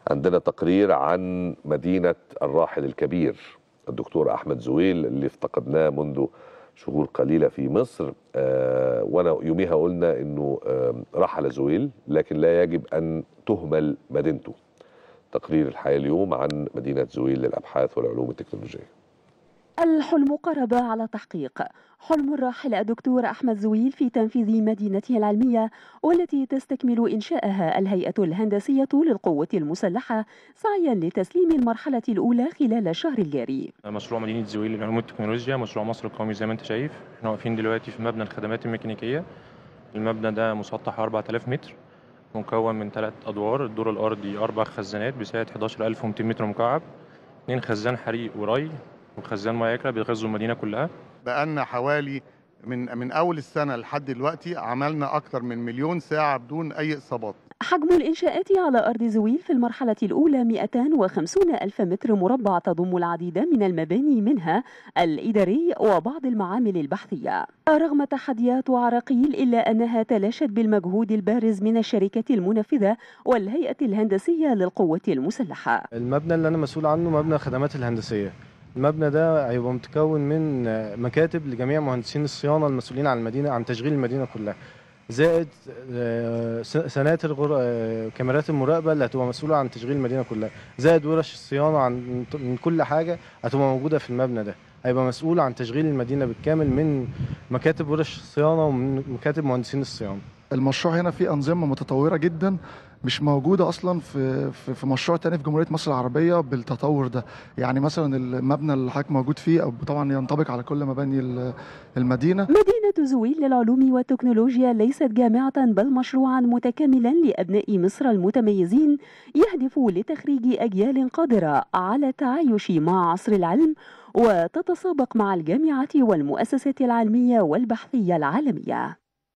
عندنا تقرير عن مدينة الراحل الكبير الدكتور أحمد زويل اللي افتقدناه منذ شهور قليلة في مصر آه وأنا يوميها قلنا أنه آه رحل زويل لكن لا يجب أن تهمل مدينته تقرير الحياة اليوم عن مدينة زويل للأبحاث والعلوم التكنولوجية الحلم قرب على تحقيق حلم الراحل الدكتور أحمد زويل في تنفيذ مدينته العلمية والتي تستكمل إنشاءها الهيئة الهندسية للقوة المسلحة سعيا لتسليم المرحلة الأولى خلال الشهر الجاري مشروع مدينة زويل للعلوم والتكنولوجيا مشروع مصر القومي زي ما انت شايف احنا واقفين دلوقتي في مبنى الخدمات الميكانيكية المبنى ده مسطح 4000 متر مكون من ثلاث أدوار الدور الأرضي أربع خزانات بسعة 11200 متر مكعب اثنين خزان حريق وري وخزان مياه يكرى بيغذوا المدينة كلها بقالنا حوالي من من أول السنة لحد دلوقتي عملنا أكتر من مليون ساعة بدون أي إصابات حجم الإنشاءات على أرض زويل في المرحلة الأولى 250 ألف متر مربع تضم العديد من المباني منها الإداري وبعض المعامل البحثية رغم تحديات وعراقيل إلا أنها تلاشت بالمجهود البارز من الشركة المنفذة والهيئة الهندسية للقوة المسلحة المبنى اللي أنا مسؤول عنه مبنى الخدمات الهندسية المبنى ده هيبقى متكون من مكاتب لجميع مهندسين الصيانة المسؤولين عن المدينة عن تشغيل المدينة كلها زائد سناتر كاميرات المراقبه اللي هتبقى مسؤوله عن تشغيل المدينه كلها زائد ورش الصيانه عن من كل حاجه هتبقى موجوده في المبنى ده هيبقى مسؤول عن تشغيل المدينه بالكامل من مكاتب ورش الصيانه ومن مكاتب مهندسين الصيانه المشروع هنا فيه انظمه متطوره جدا مش موجوده اصلا في في مشروع تاني في جمهوريه مصر العربيه بالتطور ده يعني مثلا المبنى اللي حضرتك موجود فيه او طبعا ينطبق على كل مباني المدينه مدينه زويل للعلوم والتكنولوجيا ليست جامعه بل مشروعا متكاملا لابناء مصر المتميزين يهدف لتخريج اجيال قادره على التعايش مع عصر العلم وتتسابق مع الجامعات والمؤسسات العلميه والبحثيه العالميه